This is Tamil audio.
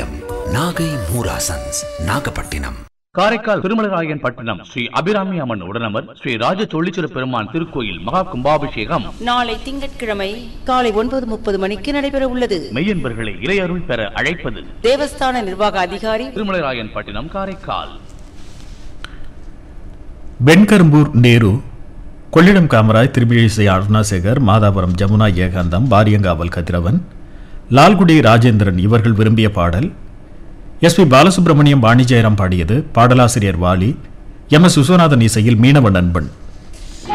பாரம்பரியம் நாகை மூராசன்ஸ் நாகப்பட்டினம் காரைக்கால் திருமலராயன் பட்டினம் ஸ்ரீ அபிராமி அம்மன் உடனமர் ஸ்ரீ ராஜ தொழிச்சிற பெருமான் திருக்கோயில் மகா கும்பாபிஷேகம் நாளை திங்கட்கிழமை காலை ஒன்பது முப்பது மணிக்கு நடைபெற உள்ளது மெய்யன்பர்களை இறையருள் பெற அழைப்பது தேவஸ்தான நிர்வாக அதிகாரி திருமலராயன் பட்டினம் காரைக்கால் வெண்கரும்பூர் நேரு கொள்ளிடம் காமராய் திருமிழிசை அருணாசேகர் மாதாபுரம் ஜமுனா ஏகாந்தம் வாரியங்காவல் கதிரவன் லால்குடி ராஜேந்திரன் இவர்கள் விரும்பிய பாடல் எஸ் பி பாலசுப்ரமணியம் வாணி ஜெயராம் பாடியது பாடலாசிரியர் வாலி எம் எஸ் விஸ்வநாதன் இசையில் மீனவ நண்பன்